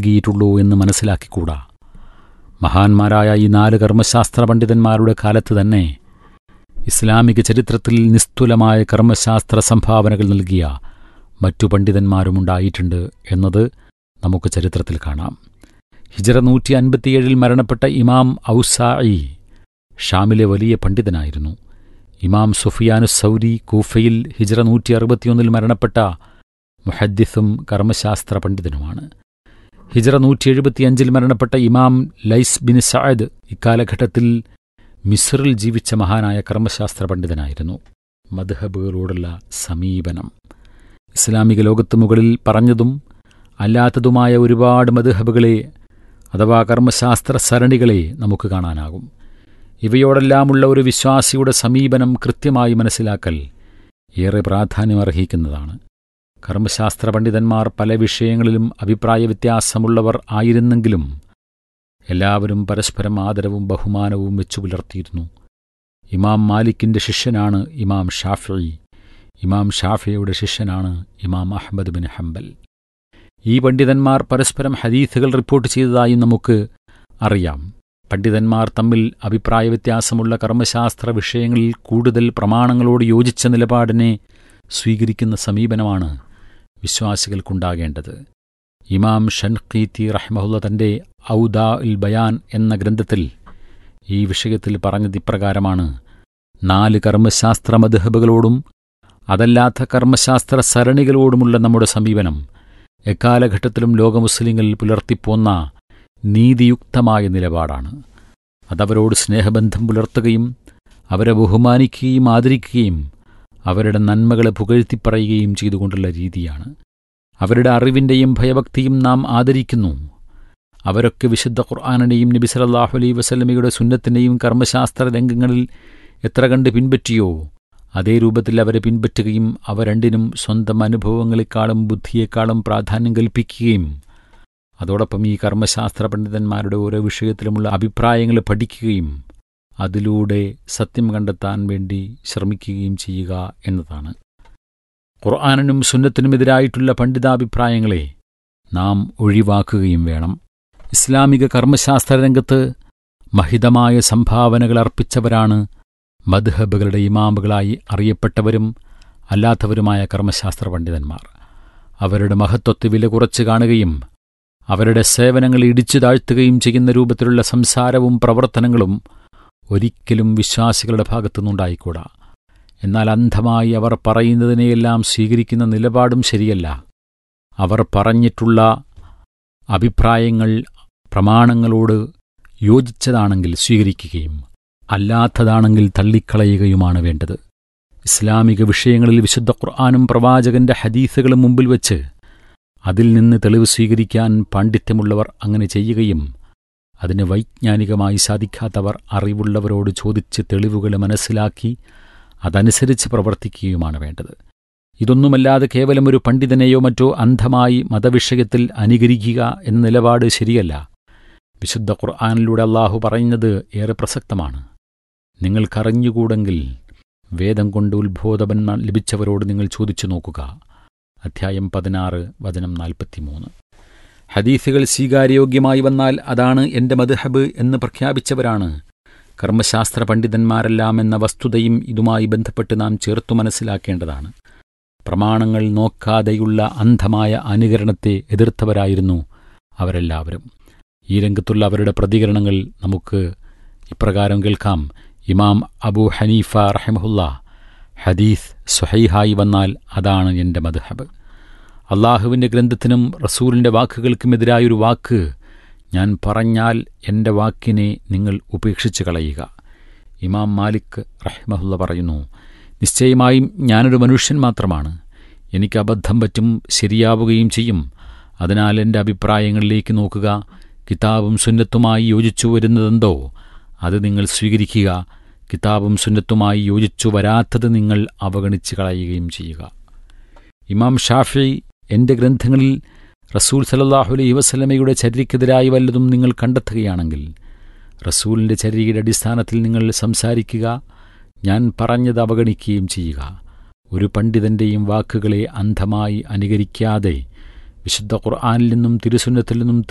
നൽകിയിട്ടുള്ളൂ എന്ന് മനസ്സിലാക്കിക്കൂടാ മഹാന്മാരായ ഈ നാല് കർമ്മശാസ്ത്ര പണ്ഡിതന്മാരുടെ കാലത്ത് തന്നെ ഇസ്ലാമിക ചരിത്രത്തിൽ നിസ്തുലമായ കർമ്മശാസ്ത്ര സംഭാവനകൾ നൽകിയ മറ്റു പണ്ഡിതന്മാരുമുണ്ടായിട്ടുണ്ട് എന്നത് നമുക്ക് ചരിത്രത്തിൽ കാണാം ഹിജറ നൂറ്റി അൻപത്തിയേഴിൽ മരണപ്പെട്ട ഇമാം ഔസായി ഷാമിലെ വലിയ പണ്ഡിതനായിരുന്നു ഇമാം സുഫിയാനു സൗരി കൂഫയിൽ ഹിജറ നൂറ്റി അറുപത്തിയൊന്നിൽ മരണപ്പെട്ട മുഹദ്ദിസും കർമ്മശാസ്ത്ര പണ്ഡിതനുമാണ് ഹിജറ നൂറ്റി എഴുപത്തിയഞ്ചിൽ മരണപ്പെട്ട ഇമാം ലൈസ് ബിൻ സഅദ് ഇക്കാലഘട്ടത്തിൽ മിസ്റിൽ ജീവിച്ച മഹാനായ കർമ്മശാസ്ത്ര പണ്ഡിതനായിരുന്നു മദ്ഹബുകളോടുള്ള സമീപനം ഇസ്ലാമിക ലോകത്ത് മുകളിൽ പറഞ്ഞതും അല്ലാത്തതുമായ ഒരുപാട് മദ്ഹബുകളെ അഥവാ കർമ്മശാസ്ത്ര സരണികളെ നമുക്ക് കാണാനാകും ഇവയോടെല്ലാമുള്ള ഒരു വിശ്വാസിയുടെ സമീപനം കൃത്യമായി മനസ്സിലാക്കൽ ഏറെ പ്രാധാന്യമർഹിക്കുന്നതാണ് കർമ്മശാസ്ത്ര പണ്ഡിതന്മാർ പല വിഷയങ്ങളിലും അഭിപ്രായ വ്യത്യാസമുള്ളവർ ആയിരുന്നെങ്കിലും എല്ലാവരും പരസ്പരം ആദരവും ബഹുമാനവും വെച്ചു പുലർത്തിയിരുന്നു ഇമാം മാലിക്കിന്റെ ശിഷ്യനാണ് ഇമാം ഷാഫി ഇമാം ഷാഫിയുടെ ശിഷ്യനാണ് ഇമാം അഹമ്മദ് ബിൻ ഹംബൽ ഈ പണ്ഡിതന്മാർ പരസ്പരം ഹദീസുകൾ റിപ്പോർട്ട് ചെയ്തതായും നമുക്ക് അറിയാം പണ്ഡിതന്മാർ തമ്മിൽ അഭിപ്രായ വ്യത്യാസമുള്ള കർമ്മശാസ്ത്ര വിഷയങ്ങളിൽ കൂടുതൽ പ്രമാണങ്ങളോട് യോജിച്ച നിലപാടിനെ സ്വീകരിക്കുന്ന സമീപനമാണ് വിശ്വാസികൾക്കുണ്ടാകേണ്ടത് ഇമാം ഷൻഖീത്തി റഹ്മഹുല്ല തന്റെ ഔദാ ഉൽ ബയാൻ എന്ന ഗ്രന്ഥത്തിൽ ഈ വിഷയത്തിൽ പറഞ്ഞത് ഇപ്രകാരമാണ് നാല് കർമ്മശാസ്ത്ര മധുഹബുകളോടും അതല്ലാത്ത കർമ്മശാസ്ത്ര സരണികളോടുമുള്ള നമ്മുടെ സമീപനം എക്കാലഘട്ടത്തിലും ലോക മുസ്ലിങ്ങൾ പുലർത്തിപ്പോന്ന നീതിയുക്തമായ നിലപാടാണ് അതവരോട് സ്നേഹബന്ധം പുലർത്തുകയും അവരെ ബഹുമാനിക്കുകയും ആദരിക്കുകയും അവരുടെ നന്മകളെ പുകഴ്ത്തിപ്പറയുകയും ചെയ്തുകൊണ്ടുള്ള രീതിയാണ് അവരുടെ അറിവിൻ്റെയും ഭയഭക്തിയും നാം ആദരിക്കുന്നു അവരൊക്കെ വിശുദ്ധ ഖുർആാനിനെയും നബി സലല്ലാഹു അലൈ വസല്ലമയുടെ സുന്നത്തിൻ്റെയും കർമ്മശാസ്ത്ര രംഗങ്ങളിൽ എത്ര കണ്ട് പിൻപറ്റിയോ അതേ രൂപത്തിൽ അവരെ പിൻപറ്റുകയും അവ രണ്ടിനും സ്വന്തം അനുഭവങ്ങളെക്കാളും ബുദ്ധിയേക്കാളും പ്രാധാന്യം കൽപ്പിക്കുകയും അതോടൊപ്പം ഈ കർമ്മശാസ്ത്ര പണ്ഡിതന്മാരുടെ ഓരോ വിഷയത്തിലുമുള്ള അഭിപ്രായങ്ങൾ പഠിക്കുകയും അതിലൂടെ സത്യം കണ്ടെത്താൻ വേണ്ടി ശ്രമിക്കുകയും ചെയ്യുക എന്നതാണ് ഖുർആാനിനും സുന്നത്തിനുമെതിരായിട്ടുള്ള പണ്ഡിതാഭിപ്രായങ്ങളെ നാം ഒഴിവാക്കുകയും വേണം ഇസ്ലാമിക കർമ്മശാസ്ത്ര രംഗത്ത് മഹിതമായ സംഭാവനകൾ അർപ്പിച്ചവരാണ് മദ്ഹബുകളുടെ ഇമാമുകളായി അറിയപ്പെട്ടവരും അല്ലാത്തവരുമായ കർമ്മശാസ്ത്ര പണ്ഡിതന്മാർ അവരുടെ മഹത്വത്തെ വില കുറച്ച് കാണുകയും അവരുടെ സേവനങ്ങൾ ഇടിച്ചു താഴ്ത്തുകയും ചെയ്യുന്ന രൂപത്തിലുള്ള സംസാരവും പ്രവർത്തനങ്ങളും ഒരിക്കലും വിശ്വാസികളുടെ ഭാഗത്തുനിന്നുണ്ടായിക്കൂടാ എന്നാൽ അന്ധമായി അവർ പറയുന്നതിനെയെല്ലാം സ്വീകരിക്കുന്ന നിലപാടും ശരിയല്ല അവർ പറഞ്ഞിട്ടുള്ള അഭിപ്രായങ്ങൾ പ്രമാണങ്ങളോട് യോജിച്ചതാണെങ്കിൽ സ്വീകരിക്കുകയും അല്ലാത്തതാണെങ്കിൽ തള്ളിക്കളയുകയുമാണ് വേണ്ടത് ഇസ്ലാമിക വിഷയങ്ങളിൽ വിശുദ്ധ ഖുർആാനും പ്രവാചകന്റെ ഹദീസുകളും മുമ്പിൽ വച്ച് അതിൽ നിന്ന് തെളിവ് സ്വീകരിക്കാൻ പാണ്ഡിത്യമുള്ളവർ അങ്ങനെ ചെയ്യുകയും അതിന് വൈജ്ഞാനികമായി സാധിക്കാത്തവർ അറിവുള്ളവരോട് ചോദിച്ച് തെളിവുകൾ മനസ്സിലാക്കി അതനുസരിച്ച് പ്രവർത്തിക്കുകയുമാണ് വേണ്ടത് ഇതൊന്നുമല്ലാതെ കേവലം ഒരു പണ്ഡിതനെയോ മറ്റോ അന്ധമായി മതവിഷയത്തിൽ അനുകരിക്കുക എന്ന നിലപാട് ശരിയല്ല വിശുദ്ധ ഖുർആാനിലൂടെ അള്ളാഹു പറയുന്നത് ഏറെ പ്രസക്തമാണ് നിങ്ങൾക്കറിഞ്ഞുകൂടെങ്കിൽ വേദം കൊണ്ട് ഉത്ബോധപൻ ലഭിച്ചവരോട് നിങ്ങൾ ചോദിച്ചു നോക്കുക അധ്യായം പതിനാറ് വചനം നാൽപ്പത്തിമൂന്ന് ഹദീസുകൾ സ്വീകാര്യോഗ്യമായി വന്നാൽ അതാണ് എന്റെ മദ്ഹബ് എന്ന് പ്രഖ്യാപിച്ചവരാണ് കർമ്മശാസ്ത്ര പണ്ഡിതന്മാരെല്ലാം എന്ന വസ്തുതയും ഇതുമായി ബന്ധപ്പെട്ട് നാം ചേർത്തു മനസ്സിലാക്കേണ്ടതാണ് പ്രമാണങ്ങൾ നോക്കാതെയുള്ള അന്ധമായ അനുകരണത്തെ എതിർത്തവരായിരുന്നു അവരെല്ലാവരും ഈ രംഗത്തുള്ള അവരുടെ പ്രതികരണങ്ങൾ നമുക്ക് ഇപ്രകാരം കേൾക്കാം ഇമാം അബു ഹനീഫ റഹമുല്ല ഹദീസ് സുഹൈഹായി വന്നാൽ അതാണ് എൻ്റെ മദ്ഹബ് അള്ളാഹുവിൻ്റെ ഗ്രന്ഥത്തിനും റസൂലിൻ്റെ വാക്കുകൾക്കുമെതിരായൊരു വാക്ക് ഞാൻ പറഞ്ഞാൽ എൻ്റെ വാക്കിനെ നിങ്ങൾ ഉപേക്ഷിച്ച് കളയുക ഇമാം മാലിക് റഹ്മഹുല്ല പറയുന്നു നിശ്ചയമായും ഞാനൊരു മനുഷ്യൻ മാത്രമാണ് എനിക്ക് അബദ്ധം പറ്റും ശരിയാവുകയും ചെയ്യും അതിനാൽ എൻ്റെ അഭിപ്രായങ്ങളിലേക്ക് നോക്കുക കിതാബും സുന്നത്തുമായി യോജിച്ചു വരുന്നതെന്തോ അത് നിങ്ങൾ സ്വീകരിക്കുക കിതാബും സുന്നത്തുമായി യോജിച്ചു വരാത്തത് നിങ്ങൾ അവഗണിച്ച് കളയുകയും ചെയ്യുക ഇമാം ഷാഫി എൻ്റെ ഗ്രന്ഥങ്ങളിൽ റസൂൽ സലല്ലാഹു അലൈഹി വസ്ലമയുടെ ചര്യക്കെതിരായി വല്ലതും നിങ്ങൾ കണ്ടെത്തുകയാണെങ്കിൽ റസൂലിൻ്റെ ചര്യയുടെ അടിസ്ഥാനത്തിൽ നിങ്ങൾ സംസാരിക്കുക ഞാൻ പറഞ്ഞത് അവഗണിക്കുകയും ചെയ്യുക ഒരു പണ്ഡിതൻ്റെയും വാക്കുകളെ അന്ധമായി അനുകരിക്കാതെ വിശുദ്ധ ഖുർആാനിൽ നിന്നും തിരുസുന്നത്തിൽ നിന്നും